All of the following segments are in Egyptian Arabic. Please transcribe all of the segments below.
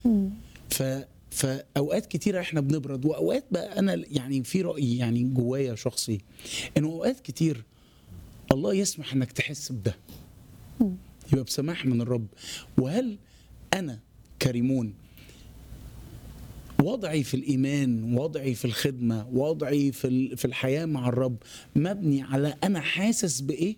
ف فاوقات كتيره احنا بنبرد واوقات بقى انا يعني في راي يعني جوايا شخصي انه اوقات كتير الله يسمح انك تحس بده يبقى بسماح من الرب وهل انا كريمون وضعي في الايمان وضعي في الخدمه وضعي في ال- في الحياه مع الرب مبني على انا حاسس بايه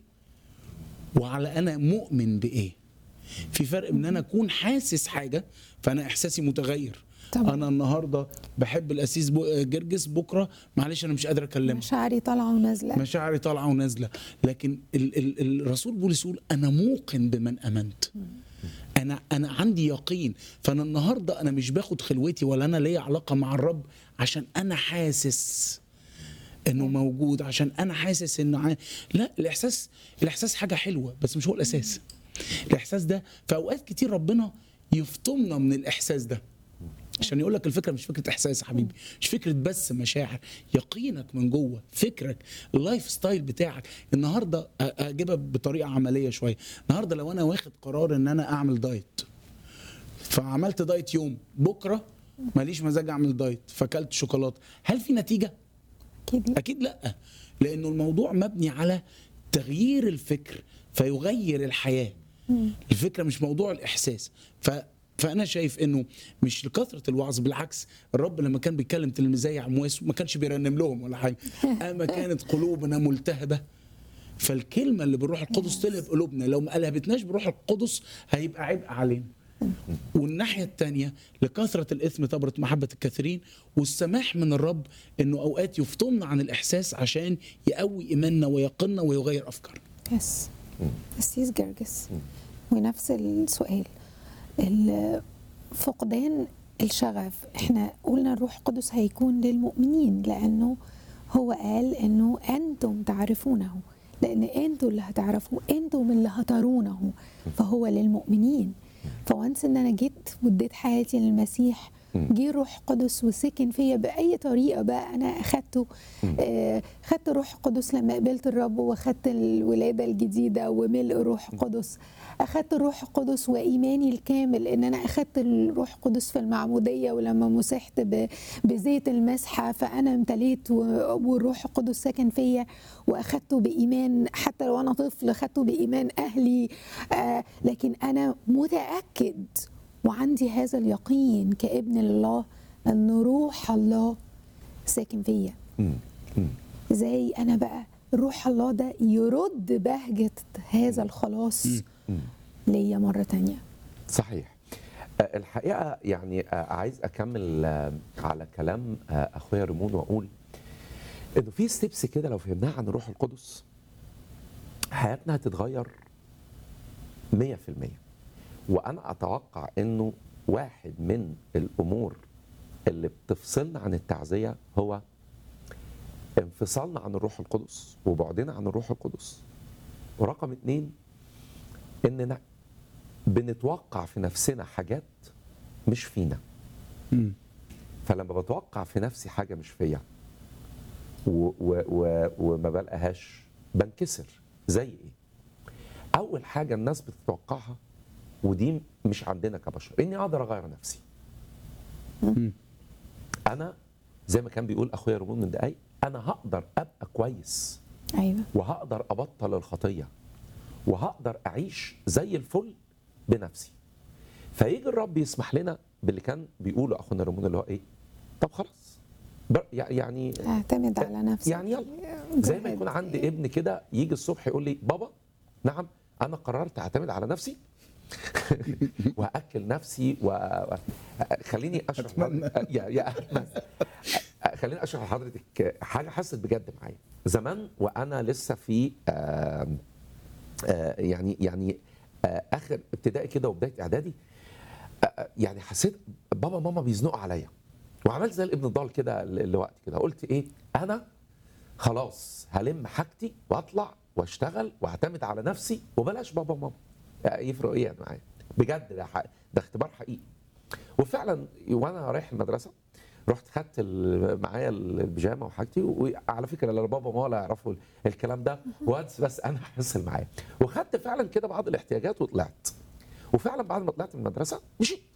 وعلى انا مؤمن بايه في فرق ان انا اكون حاسس حاجه فانا احساسي متغير طبعا. انا النهارده بحب الاسيس بو- جرجس بكره معلش انا مش قادر اكلمه مشاعري طالعه ونازله مشاعري طالعه ونازله لكن ال ال الرسول بولس يقول انا موقن بمن امنت انا انا عندي يقين فانا النهارده انا مش باخد خلوتي ولا انا ليا علاقه مع الرب عشان انا حاسس انه موجود عشان انا حاسس انه ع... لا الاحساس الاحساس حاجه حلوه بس مش هو الاساس الاحساس ده في اوقات كتير ربنا يفطمنا من الاحساس ده عشان يقول لك الفكره مش فكره احساس يا حبيبي مش فكره بس مشاعر يقينك من جوه فكرك اللايف ستايل بتاعك النهارده أ- اجيبها بطريقه عمليه شويه النهارده لو انا واخد قرار ان انا اعمل دايت فعملت دايت يوم بكره ماليش مزاج اعمل دايت فاكلت شوكولاته هل في نتيجه اكيد لا. اكيد لا لانه الموضوع مبني على تغيير الفكر فيغير الحياه الفكره مش موضوع الاحساس ف فانا شايف انه مش لكثره الوعظ بالعكس الرب لما كان بيتكلم تلميذي عمواس ما كانش بيرنم لهم ولا حاجه اما كانت قلوبنا ملتهبه فالكلمه اللي بالروح القدس تلهب قلوبنا لو ما قلبتناش بالروح القدس هيبقى عبء علينا والناحيه الثانيه لكثره الاثم تبرت محبه الكثيرين والسماح من الرب انه اوقات يفطمنا عن الاحساس عشان يقوي ايماننا ويقنا ويغير افكارنا يس قسيس جرجس ونفس السؤال ال- فقدان الشغف احنا قلنا الروح القدس هيكون للمؤمنين لانه هو قال انه انتم تعرفونه لان انتم اللي هتعرفوه انتم اللي هترونه فهو للمؤمنين فوانس ان انا جيت واديت حياتي للمسيح جه الروح القدس وسكن فيا باي طريقه بقى انا اخدته آه خدت الروح القدس لما قبلت الرب واخدت الولاده الجديده وملء الروح القدس اخدت الروح القدس وايماني الكامل ان انا اخدت الروح القدس في المعموديه ولما مسحت ب- بزيت المسحه فانا امتليت و- والروح القدس سكن فيا واخدته بايمان حتى لو انا طفل اخدته بايمان اهلي آه لكن انا متاكد وعندي هذا اليقين كابن لله ان روح الله ساكن فيا زي انا بقى روح الله ده يرد بهجه هذا الخلاص ليا مره تانية صحيح آه، الحقيقه يعني آه، عايز اكمل آه، على كلام آه، اخويا ريمون واقول انه في ستيبس كده لو فهمناها عن الروح القدس حياتنا هتتغير 100% وانا اتوقع انه واحد من الامور اللي بتفصلنا عن التعزيه هو انفصالنا عن الروح القدس وبعدنا عن الروح القدس ورقم اتنين اننا بنتوقع في نفسنا حاجات مش فينا مم. فلما بتوقع في نفسي حاجه مش فيا و و و وما بلقاهاش بنكسر زي ايه اول حاجه الناس بتتوقعها ودي مش عندنا كبشر اني اقدر اغير نفسي مم. انا زي ما كان بيقول اخويا رمون من دقايق انا هقدر ابقى كويس ايوه وهقدر ابطل الخطيه وهقدر اعيش زي الفل بنفسي فيجي الرب يسمح لنا باللي كان بيقوله اخونا رمون اللي هو ايه طب خلاص بر- يعني اعتمد على نفسك يعني يلا زي ما يكون عندي ابن كده يجي الصبح يقول لي بابا نعم انا قررت اعتمد على نفسي واكل نفسي و خليني اشرح أتمنى. يا يا أتمنى. خليني اشرح لحضرتك حاجه حصلت بجد معايا زمان وانا لسه في آم، آه، يعني يعني آه، اخر ابتدائي كده وبدايه اعدادي آه، يعني حسيت بابا ماما بيزنقوا عليا وعملت زي الابن الضال كده ل- لوقت كده قلت ايه انا خلاص هلم حاجتي واطلع واشتغل واعتمد على نفسي وبلاش بابا وماما يعني يفرق ايه يعني معايا بجد ده حق- ده اختبار حقيقي وفعلا وانا رايح المدرسه رحت خدت ال- معايا البيجامه وحاجتي وعلى فكره لا بابا ولا ولا يعرفوا الكلام ده وانس بس انا حصل معايا وخدت فعلا كده بعض الاحتياجات وطلعت وفعلا بعد ما طلعت من المدرسه مشيت